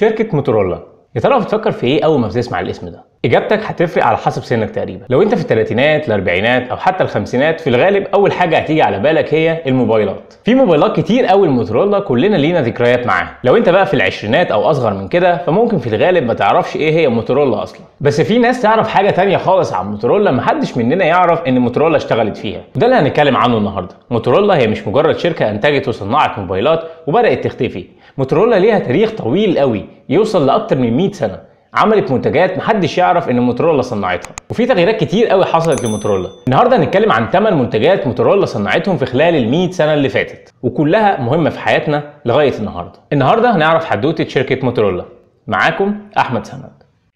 شركة موتورولا يا ترى بتفكر في ايه اول ما بتسمع الاسم ده؟ اجابتك هتفرق على حسب سنك تقريبا، لو انت في الثلاثينات، الاربعينات او حتى الخمسينات في الغالب اول حاجه هتيجي على بالك هي الموبايلات. في موبايلات كتير قوي الموتورولا كلنا لينا ذكريات معاها، لو انت بقى في العشرينات او اصغر من كده فممكن في الغالب ما تعرفش ايه هي موتورولا اصلا. بس في ناس تعرف حاجه تانية خالص عن موتورولا محدش مننا يعرف ان موتورولا اشتغلت فيها، وده اللي هنتكلم عنه النهارده. موتورولا هي مش مجرد شركه انتجت وصنعت موبايلات وبدات تختفي، موتورولا ليها تاريخ طويل قوي يوصل لاكتر من 100 سنه. عملت منتجات محدش يعرف ان موتورولا صنعتها وفي تغييرات كتير قوي حصلت لموتورولا النهارده هنتكلم عن 8 منتجات موتورولا صنعتهم في خلال ال 100 سنه اللي فاتت وكلها مهمه في حياتنا لغايه النهارده النهارده هنعرف حدوته شركه موتورولا معاكم احمد سند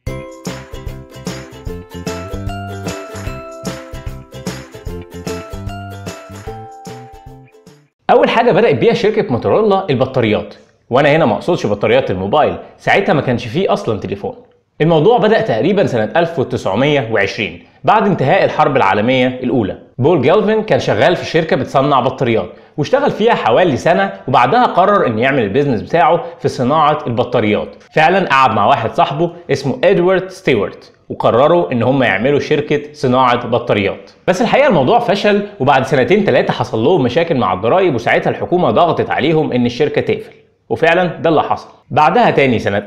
اول حاجه بدات بيها شركه موتورولا البطاريات وانا هنا ما اقصدش بطاريات الموبايل ساعتها ما كانش فيه اصلا تليفون الموضوع بدا تقريبا سنه 1920 بعد انتهاء الحرب العالميه الاولى بول جالفن كان شغال في شركه بتصنع بطاريات واشتغل فيها حوالي سنه وبعدها قرر ان يعمل البيزنس بتاعه في صناعه البطاريات فعلا قعد مع واحد صاحبه اسمه ادوارد ستيوارت وقرروا ان هم يعملوا شركه صناعه بطاريات بس الحقيقه الموضوع فشل وبعد سنتين ثلاثه حصل لهم مشاكل مع الضرايب وساعتها الحكومه ضغطت عليهم ان الشركه تقفل وفعلا ده اللي حصل بعدها تاني سنة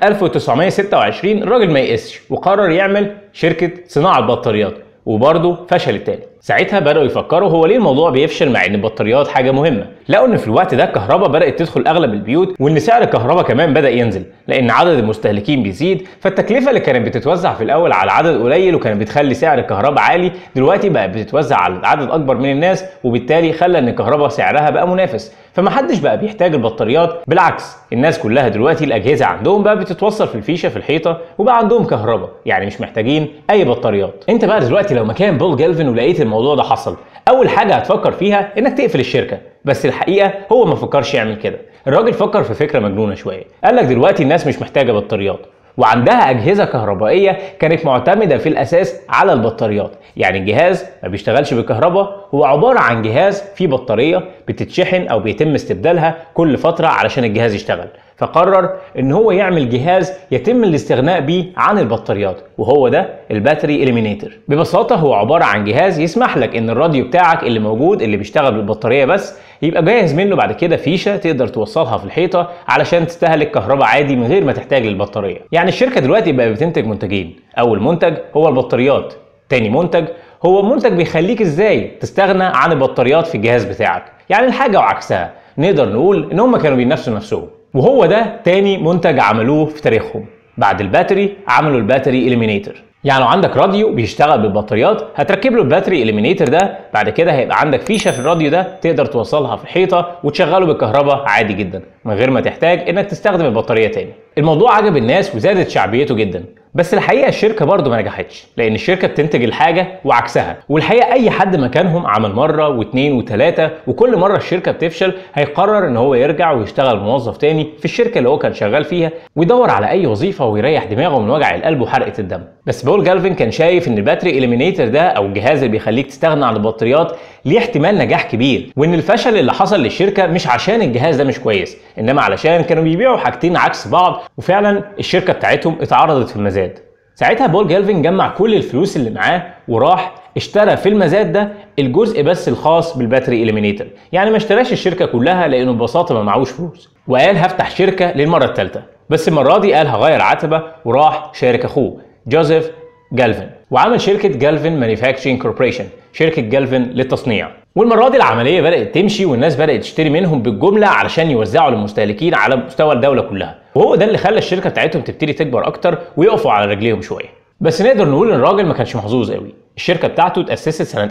1926 الراجل ما يقسش وقرر يعمل شركة صناعة بطاريات وبرضه فشلت تاني ساعتها بدأوا يفكروا هو ليه الموضوع بيفشل مع ان البطاريات حاجة مهمة لقوا ان في الوقت ده الكهرباء بدأت تدخل اغلب البيوت وان سعر الكهرباء كمان بدأ ينزل لان عدد المستهلكين بيزيد فالتكلفة اللي كانت بتتوزع في الاول على عدد قليل وكانت بتخلي سعر الكهرباء عالي دلوقتي بقت بتتوزع على عدد اكبر من الناس وبالتالي خلى ان الكهرباء سعرها بقى منافس فمحدش بقى بيحتاج البطاريات بالعكس الناس كلها دلوقتي الاجهزه عندهم بقى بتتوصل في الفيشه في الحيطه وبقى عندهم كهرباء يعني مش محتاجين اي بطاريات انت بقى دلوقتي لو مكان بول جالفن ولقيت الموضوع ده حصل اول حاجه هتفكر فيها انك تقفل الشركه بس الحقيقه هو ما فكرش يعمل كده الراجل فكر في فكره مجنونه شويه قال لك دلوقتي الناس مش محتاجه بطاريات وعندها أجهزة كهربائية كانت معتمدة في الأساس على البطاريات يعني الجهاز ما بيشتغلش بالكهرباء هو عبارة عن جهاز فيه بطارية بتتشحن أو بيتم استبدالها كل فترة علشان الجهاز يشتغل فقرر ان هو يعمل جهاز يتم الاستغناء بيه عن البطاريات وهو ده الباتري اليمينيتر ببساطه هو عباره عن جهاز يسمح لك ان الراديو بتاعك اللي موجود اللي بيشتغل بالبطاريه بس يبقى جاهز منه بعد كده فيشه تقدر توصلها في الحيطه علشان تستهلك كهرباء عادي من غير ما تحتاج للبطاريه يعني الشركه دلوقتي بقى بتنتج منتجين اول منتج هو البطاريات تاني منتج هو منتج بيخليك ازاي تستغنى عن البطاريات في الجهاز بتاعك يعني الحاجه وعكسها نقدر نقول ان هم كانوا بينافسوا نفسهم وهو ده تاني منتج عملوه في تاريخهم بعد الباتري عملوا الباتري اليمينيتر يعني لو عندك راديو بيشتغل بالبطاريات هتركب له الباتري اليمينيتر ده بعد كده هيبقى عندك فيشه في الراديو ده تقدر توصلها في الحيطه وتشغله بالكهرباء عادي جدا من غير ما تحتاج انك تستخدم البطاريه تاني الموضوع عجب الناس وزادت شعبيته جدا بس الحقيقه الشركه برضه ما نجحتش لان الشركه بتنتج الحاجه وعكسها والحقيقه اي حد مكانهم عمل مره واثنين وثلاثه وكل مره الشركه بتفشل هيقرر ان هو يرجع ويشتغل موظف تاني في الشركه اللي هو كان شغال فيها ويدور على اي وظيفه ويريح دماغه من وجع القلب وحرقه الدم بس بول جالفن كان شايف ان الباتري اليمينيتر ده او الجهاز اللي بيخليك تستغنى عن البطاريات ليه احتمال نجاح كبير وان الفشل اللي حصل للشركه مش عشان الجهاز ده مش كويس انما علشان كانوا بيبيعوا حاجتين عكس بعض وفعلا الشركه بتاعتهم اتعرضت في المزاد ساعتها بول جالفن جمع كل الفلوس اللي معاه وراح اشترى في المزاد ده الجزء بس الخاص بالباتري اليمينيتر يعني ما اشتراش الشركه كلها لانه ببساطه ما معهوش فلوس وقال هفتح شركه للمره الثالثه بس المره دي قال هغير عتبه وراح شارك اخوه جوزيف جالفن وعمل شركه جالفن مانيفاكتشرنج كوربريشن شركه جالفن للتصنيع والمره دي العمليه بدات تمشي والناس بدات تشتري منهم بالجمله علشان يوزعوا للمستهلكين على مستوى الدوله كلها وهو ده اللي خلى الشركه بتاعتهم تبتدي تكبر اكتر ويقفوا على رجليهم شويه بس نقدر نقول ان الراجل ما كانش محظوظ قوي الشركه بتاعته اتاسست سنه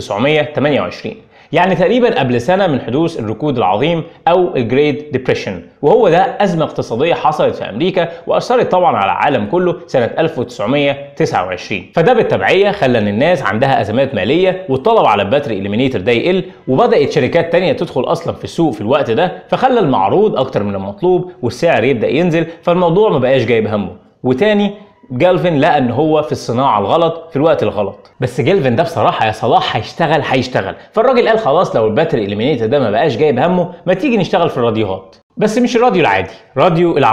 1928 يعني تقريبا قبل سنه من حدوث الركود العظيم او الجريد ديبريشن وهو ده ازمه اقتصاديه حصلت في امريكا واثرت طبعا على العالم كله سنه 1929 فده بالتبعيه خلى ان الناس عندها ازمات ماليه والطلب على الباتري اليمينيتر ده يقل وبدات شركات تانية تدخل اصلا في السوق في الوقت ده فخلى المعروض اكتر من المطلوب والسعر يبدا ينزل فالموضوع ما بقاش جايب همه وتاني جالفن لقى ان هو في الصناعه الغلط في الوقت الغلط بس جالفن ده بصراحه يا صلاح هيشتغل هيشتغل فالراجل قال خلاص لو الباتري اليمينيتر ده ما بقاش جايب همه ما تيجي نشتغل في الراديوهات بس مش الراديو العادي راديو العربيه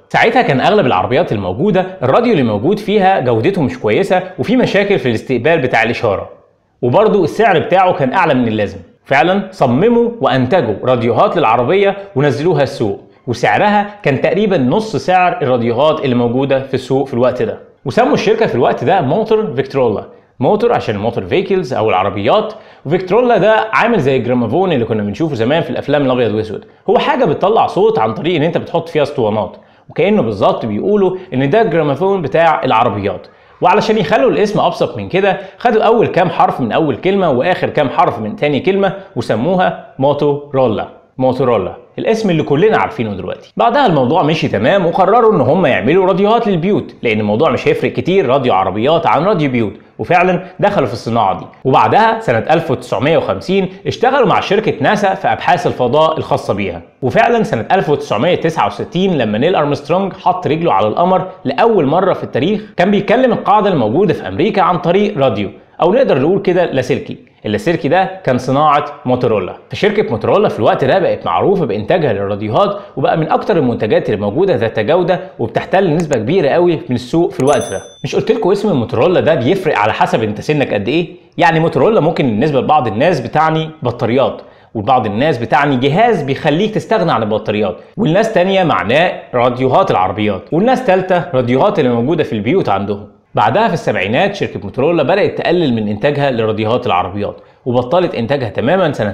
ساعتها كان اغلب العربيات الموجوده الراديو اللي موجود فيها جودته مش كويسه وفي مشاكل في الاستقبال بتاع الاشاره وبرضه السعر بتاعه كان اعلى من اللازم فعلا صمموا وانتجوا راديوهات للعربيه ونزلوها السوق وسعرها كان تقريبا نص سعر الراديوهات اللي موجوده في السوق في الوقت ده وسموا الشركه في الوقت ده موتور فيكترولا موتور عشان الموتور فيكلز او العربيات وفيكترولا ده عامل زي الجرامافون اللي كنا بنشوفه زمان في الافلام الابيض واسود هو حاجه بتطلع صوت عن طريق ان انت بتحط فيها اسطوانات وكانه بالظبط بيقولوا ان ده الجرامافون بتاع العربيات وعلشان يخلوا الاسم ابسط من كده خدوا اول كام حرف من اول كلمه واخر كام حرف من تاني كلمه وسموها موتورولا موتورولا الاسم اللي كلنا عارفينه دلوقتي بعدها الموضوع مشي تمام وقرروا ان هم يعملوا راديوهات للبيوت لان الموضوع مش هيفرق كتير راديو عربيات عن راديو بيوت وفعلا دخلوا في الصناعه دي وبعدها سنه 1950 اشتغلوا مع شركه ناسا في ابحاث الفضاء الخاصه بيها وفعلا سنه 1969 لما نيل ارمسترونج حط رجله على القمر لاول مره في التاريخ كان بيكلم القاعده الموجوده في امريكا عن طريق راديو او نقدر نقول كده لاسلكي اللاسلكي ده كان صناعه موتورولا فشركه موتورولا في الوقت ده بقت معروفه بانتاجها للراديوهات وبقى من اكتر المنتجات اللي موجوده ذات جوده وبتحتل نسبه كبيره قوي من السوق في الوقت ده مش قلت لكم اسم الموتورولا ده بيفرق على حسب انت سنك قد ايه يعني موتورولا ممكن بالنسبه لبعض الناس بتعني بطاريات وبعض الناس بتعني جهاز بيخليك تستغنى عن البطاريات والناس تانية معناه راديوهات العربيات والناس تالتة راديوهات اللي موجودة في البيوت عندهم بعدها في السبعينات شركة موتورولا بدأت تقلل من إنتاجها لراديوهات العربيات وبطلت إنتاجها تماما سنة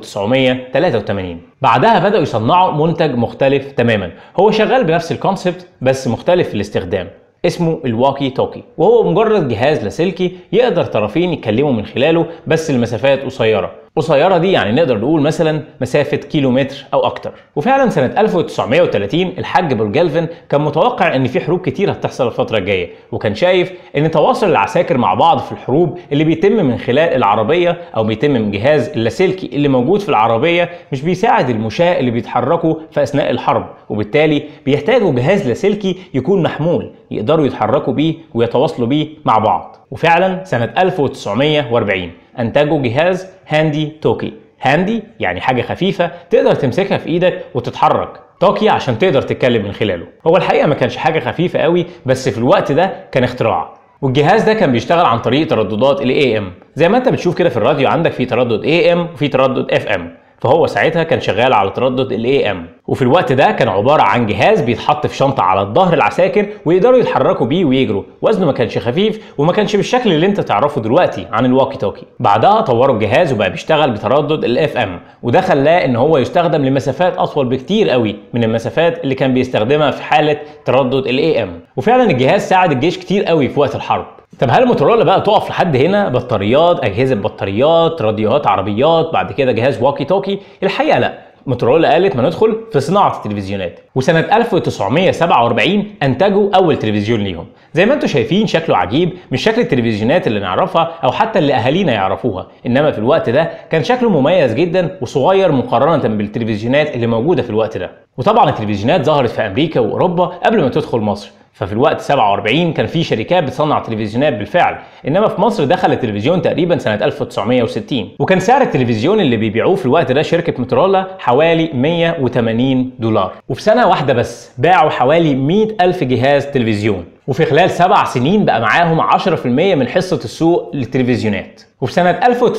1983 بعدها بدأوا يصنعوا منتج مختلف تماما هو شغال بنفس الكونسبت بس مختلف في الاستخدام اسمه الواكي توكي وهو مجرد جهاز لاسلكي يقدر طرفين يتكلموا من خلاله بس لمسافات قصيره قصيره دي يعني نقدر نقول مثلا مسافه كيلومتر او اكتر وفعلا سنه 1930 الحاج بورجلفن كان متوقع ان في حروب كتير هتحصل الفتره الجايه وكان شايف ان تواصل العساكر مع بعض في الحروب اللي بيتم من خلال العربيه او بيتم من جهاز اللاسلكي اللي موجود في العربيه مش بيساعد المشاة اللي بيتحركوا في اثناء الحرب وبالتالي بيحتاجوا جهاز لاسلكي يكون محمول يقدروا يتحركوا بيه ويتواصلوا بيه مع بعض وفعلا سنه 1940 انتجوا جهاز هاندي توكي هاندي يعني حاجة خفيفة تقدر تمسكها في ايدك وتتحرك توكي عشان تقدر تتكلم من خلاله هو الحقيقة ما كانش حاجة خفيفة قوي بس في الوقت ده كان اختراع والجهاز ده كان بيشتغل عن طريق ترددات ال AM زي ما انت بتشوف كده في الراديو عندك في تردد AM وفي تردد FM فهو ساعتها كان شغال على تردد الاي ام وفي الوقت ده كان عباره عن جهاز بيتحط في شنطه على الظهر العساكر ويقدروا يتحركوا بيه ويجروا وزنه ما كانش خفيف وما كانش بالشكل اللي انت تعرفه دلوقتي عن الواكي توكي بعدها طوروا الجهاز وبقى بيشتغل بتردد الاف ام وده خلاه ان هو يستخدم لمسافات اطول بكتير قوي من المسافات اللي كان بيستخدمها في حاله تردد الاي ام وفعلا الجهاز ساعد الجيش كتير قوي في وقت الحرب طب هل الموتورولا بقى تقف لحد هنا بطاريات اجهزه بطاريات راديوهات عربيات بعد كده جهاز واكي توكي الحقيقه لا موتورولا قالت ما ندخل في صناعه التلفزيونات وسنه 1947 انتجوا اول تلفزيون ليهم زي ما انتم شايفين شكله عجيب مش شكل التلفزيونات اللي نعرفها او حتى اللي اهالينا يعرفوها انما في الوقت ده كان شكله مميز جدا وصغير مقارنه بالتلفزيونات اللي موجوده في الوقت ده وطبعا التلفزيونات ظهرت في امريكا واوروبا قبل ما تدخل مصر ففي الوقت 47 كان في شركات بتصنع تلفزيونات بالفعل انما في مصر دخل التلفزيون تقريبا سنه 1960 وكان سعر التلفزيون اللي بيبيعوه في الوقت ده شركه موتورولا حوالي 180 دولار وفي سنه واحده بس باعوا حوالي 100 الف جهاز تلفزيون وفي خلال سبع سنين بقى معاهم 10% من حصة السوق للتلفزيونات وفي سنة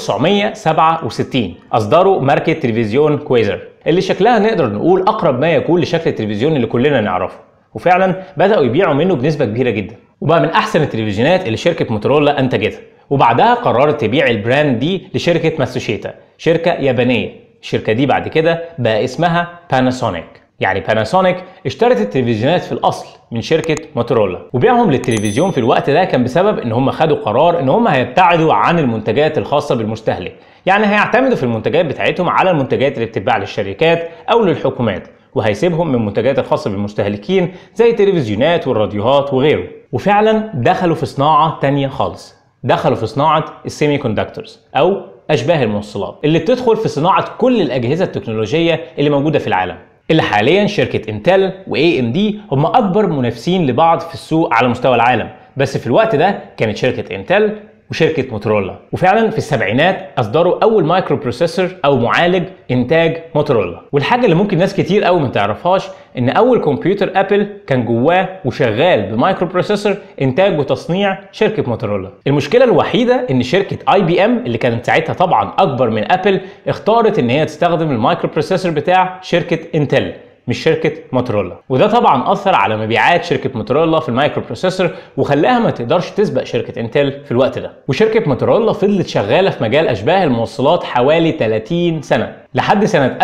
1967 أصدروا ماركة تلفزيون كويزر اللي شكلها نقدر نقول أقرب ما يكون لشكل التلفزيون اللي كلنا نعرفه وفعلا بدأوا يبيعوا منه بنسبة كبيرة جدا وبقى من أحسن التلفزيونات اللي شركة موتورولا أنتجتها وبعدها قررت تبيع البراند دي لشركة ماتسوشيتا شركة يابانية الشركة دي بعد كده بقى اسمها باناسونيك يعني باناسونيك اشترت التلفزيونات في الاصل من شركه موتورولا وبيعهم للتلفزيون في الوقت ده كان بسبب ان هم خدوا قرار ان هم هيبتعدوا عن المنتجات الخاصه بالمستهلك يعني هيعتمدوا في المنتجات بتاعتهم على المنتجات اللي بتتباع للشركات او للحكومات وهيسيبهم من المنتجات الخاصه بالمستهلكين زي التلفزيونات والراديوهات وغيره وفعلا دخلوا في صناعه تانية خالص دخلوا في صناعه السيمي كوندكتورز او اشباه الموصلات اللي بتدخل في صناعه كل الاجهزه التكنولوجيه اللي موجوده في العالم اللي حاليا شركه انتل واي ام دي هم اكبر منافسين لبعض في السوق على مستوى العالم بس في الوقت ده كانت شركه انتل وشركه موتورولا وفعلا في السبعينات اصدروا اول مايكرو بروسيسور او معالج انتاج موتورولا والحاجه اللي ممكن ناس كتير قوي ما تعرفهاش ان اول كمبيوتر ابل كان جواه وشغال بمايكرو بروسيسور انتاج وتصنيع شركه موتورولا المشكله الوحيده ان شركه اي بي ام اللي كانت ساعتها طبعا اكبر من ابل اختارت ان هي تستخدم المايكرو بروسيسور بتاع شركه انتل مش شركه موتورولا وده طبعا اثر على مبيعات شركه موتورولا في المايكرو بروسيسور وخلاها ما تقدرش تسبق شركه انتل في الوقت ده وشركه موتورولا فضلت شغاله في مجال اشباه الموصلات حوالي 30 سنه لحد سنه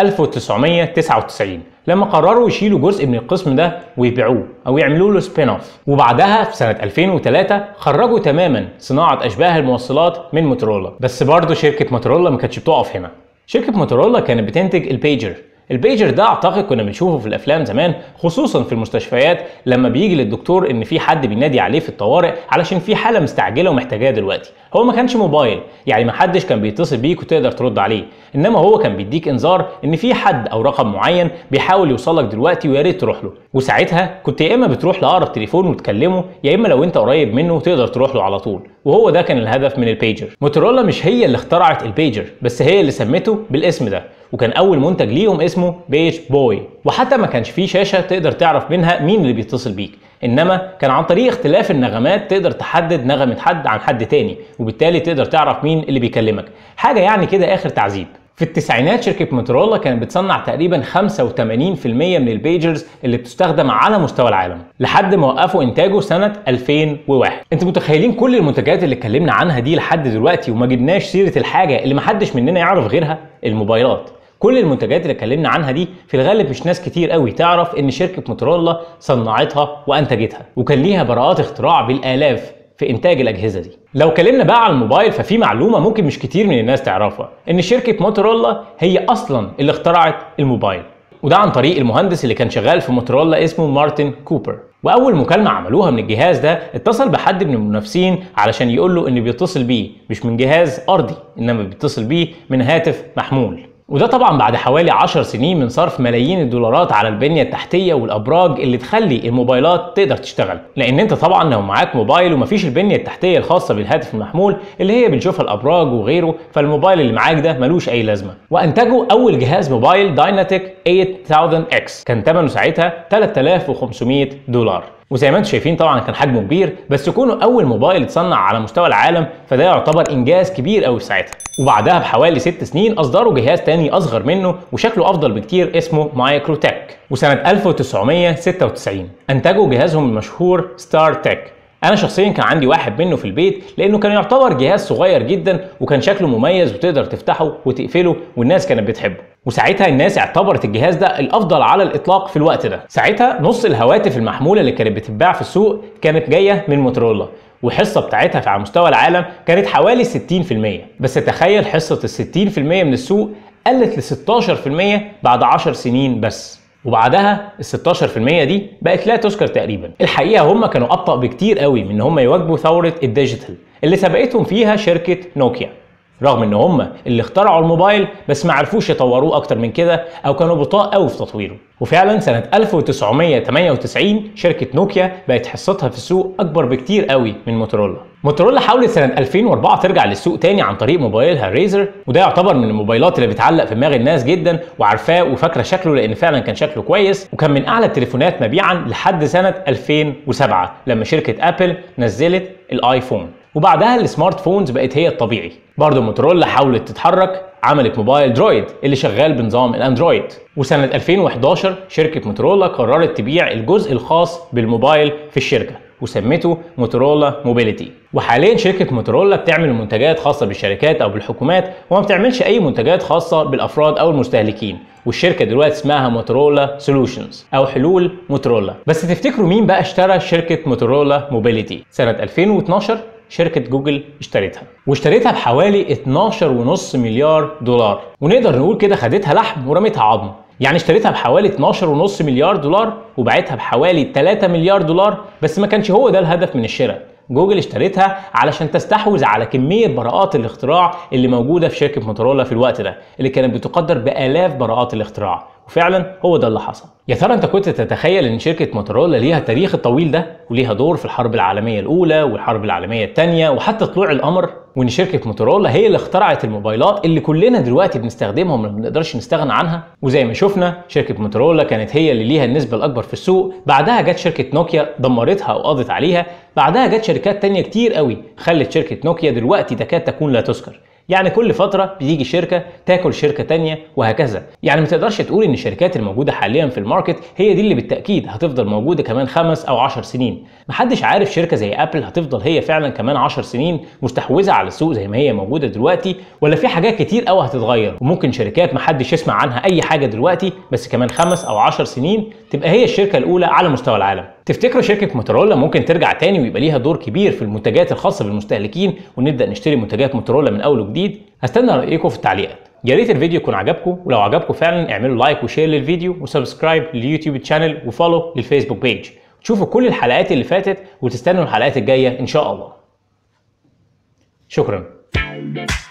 1999 لما قرروا يشيلوا جزء من القسم ده ويبيعوه او يعملوا له سبين اوف وبعدها في سنه 2003 خرجوا تماما صناعه اشباه الموصلات من موتورولا بس برضه شركه موتورولا ما كانتش بتقف هنا شركه موتورولا كانت بتنتج البيجر البيجر ده اعتقد كنا بنشوفه في الافلام زمان خصوصا في المستشفيات لما بيجي للدكتور ان في حد بينادي عليه في الطوارئ علشان في حاله مستعجله ومحتاجاه دلوقتي هو ما كانش موبايل يعني ما حدش كان بيتصل بيك وتقدر ترد عليه انما هو كان بيديك انذار ان في حد او رقم معين بيحاول يوصلك دلوقتي ويا ريت تروح له وساعتها كنت يا اما بتروح لاقرب تليفون وتكلمه يا اما لو انت قريب منه تقدر تروح له على طول وهو ده كان الهدف من البيجر موتورولا مش هي اللي اخترعت البيجر بس هي اللي سمته بالاسم ده وكان اول منتج ليهم اسمه بيج بوي وحتى ما كانش فيه شاشه تقدر تعرف منها مين اللي بيتصل بيك انما كان عن طريق اختلاف النغمات تقدر تحدد نغمه حد عن حد تاني وبالتالي تقدر تعرف مين اللي بيكلمك حاجه يعني كده اخر تعذيب في التسعينات شركة موتورولا كانت بتصنع تقريبا 85% من البيجرز اللي بتستخدم على مستوى العالم لحد ما وقفوا انتاجه سنة 2001 انتوا متخيلين كل المنتجات اللي اتكلمنا عنها دي لحد دلوقتي وما جبناش سيرة الحاجة اللي محدش مننا يعرف غيرها الموبايلات كل المنتجات اللي اتكلمنا عنها دي في الغالب مش ناس كتير قوي تعرف ان شركه موتورولا صنعتها وانتجتها وكان ليها براءات اختراع بالالاف في انتاج الاجهزه دي لو اتكلمنا بقى على الموبايل ففي معلومه ممكن مش كتير من الناس تعرفها ان شركه موتورولا هي اصلا اللي اخترعت الموبايل وده عن طريق المهندس اللي كان شغال في موتورولا اسمه مارتن كوبر واول مكالمه عملوها من الجهاز ده اتصل بحد من المنافسين علشان يقول له ان بيتصل بيه مش من جهاز ارضي انما بيتصل بيه من هاتف محمول وده طبعا بعد حوالي 10 سنين من صرف ملايين الدولارات على البنيه التحتيه والابراج اللي تخلي الموبايلات تقدر تشتغل لان انت طبعا لو معاك موبايل ومفيش البنيه التحتيه الخاصه بالهاتف المحمول اللي هي بنشوفها الابراج وغيره فالموبايل اللي معاك ده ملوش اي لازمه وانتجوا اول جهاز موبايل دايناتيك 8000 اكس كان ثمنه ساعتها 3500 دولار وزي ما انتم شايفين طبعا كان حجمه كبير بس كونه اول موبايل اتصنع على مستوى العالم فده يعتبر انجاز كبير قوي في ساعتها وبعدها بحوالي ست سنين اصدروا جهاز تاني اصغر منه وشكله افضل بكتير اسمه مايكرو تك وسنه 1996 انتجوا جهازهم المشهور ستار تك انا شخصيا كان عندي واحد منه في البيت لانه كان يعتبر جهاز صغير جدا وكان شكله مميز وتقدر تفتحه وتقفله والناس كانت بتحبه وساعتها الناس اعتبرت الجهاز ده الافضل على الاطلاق في الوقت ده ساعتها نص الهواتف المحموله اللي كانت بتتباع في السوق كانت جايه من موتورولا والحصة بتاعتها على مستوى العالم كانت حوالي 60% بس تخيل حصة ال 60% من السوق قلت ل 16% بعد 10 سنين بس وبعدها ال 16% دي بقت لا تذكر تقريبا الحقيقه هم كانوا ابطا بكتير قوي من ان هم يواجهوا ثوره الديجيتال اللي سبقتهم فيها شركه نوكيا رغم ان هم اللي اخترعوا الموبايل بس ما عرفوش يطوروه اكتر من كده او كانوا بطاء قوي في تطويره وفعلا سنة 1998 شركة نوكيا بقت حصتها في السوق أكبر بكتير قوي من موتورولا. موتورولا حاولت سنة 2004 ترجع للسوق تاني عن طريق موبايلها ريزر وده يعتبر من الموبايلات اللي بتعلق في دماغ الناس جدا وعارفاه وفاكرة شكله لأن فعلا كان شكله كويس وكان من أعلى التليفونات مبيعا لحد سنة 2007 لما شركة أبل نزلت الآيفون. وبعدها السمارت فونز بقت هي الطبيعي برضه موتورولا حاولت تتحرك عملت موبايل درويد اللي شغال بنظام الاندرويد وسنة 2011 شركة موتورولا قررت تبيع الجزء الخاص بالموبايل في الشركة وسمته موتورولا موبيليتي وحاليا شركة موتورولا بتعمل منتجات خاصة بالشركات أو بالحكومات وما بتعملش أي منتجات خاصة بالأفراد أو المستهلكين والشركة دلوقتي اسمها موتورولا سولوشنز أو حلول موتورولا بس تفتكروا مين بقى اشترى شركة موتورولا موبيليتي سنة 2012 شركة جوجل اشترتها واشتريتها بحوالي 12.5 مليار دولار ونقدر نقول كده خدتها لحم ورمتها عظم يعني اشتريتها بحوالي 12.5 مليار دولار وباعتها بحوالي 3 مليار دولار بس ما كانش هو ده الهدف من الشراء جوجل اشترتها علشان تستحوذ على كميه براءات الاختراع اللي موجوده في شركه موتورولا في الوقت ده اللي كانت بتقدر بالاف براءات الاختراع وفعلا هو ده اللي حصل يا ترى انت كنت تتخيل ان شركه موتورولا ليها التاريخ الطويل ده وليها دور في الحرب العالميه الاولى والحرب العالميه الثانيه وحتى طلوع القمر وان شركه موتورولا هي اللي اخترعت الموبايلات اللي كلنا دلوقتي بنستخدمها وما بنقدرش نستغنى عنها وزي ما شفنا شركه موتورولا كانت هي اللي ليها النسبه الاكبر في السوق بعدها جت شركه نوكيا دمرتها وقضت عليها بعدها جت شركات تانية كتير قوي خلت شركه نوكيا دلوقتي تكاد تكون لا تذكر يعني كل فتره بتيجي شركه تاكل شركه تانية وهكذا يعني ما تقدرش تقول ان الشركات الموجوده حاليا في الماركت هي دي اللي بالتاكيد هتفضل موجوده كمان خمس او عشر سنين محدش عارف شركه زي ابل هتفضل هي فعلا كمان عشر سنين مستحوذه على السوق زي ما هي موجوده دلوقتي ولا في حاجات كتير قوي هتتغير وممكن شركات محدش يسمع عنها اي حاجه دلوقتي بس كمان خمس او عشر سنين تبقى هي الشركه الاولى على مستوى العالم تفتكروا شركه موتورولا ممكن ترجع تاني ويبقى ليها دور كبير في المنتجات الخاصه بالمستهلكين ونبدا نشتري منتجات موتورولا من اول وجديد هستنى رايكم في التعليقات يا ريت الفيديو يكون عجبكم ولو عجبكم فعلا اعملوا لايك وشير للفيديو وسبسكرايب لليوتيوب تشانل وفولو للفيسبوك بيج تشوفوا كل الحلقات اللي فاتت وتستنوا الحلقات الجايه ان شاء الله شكرا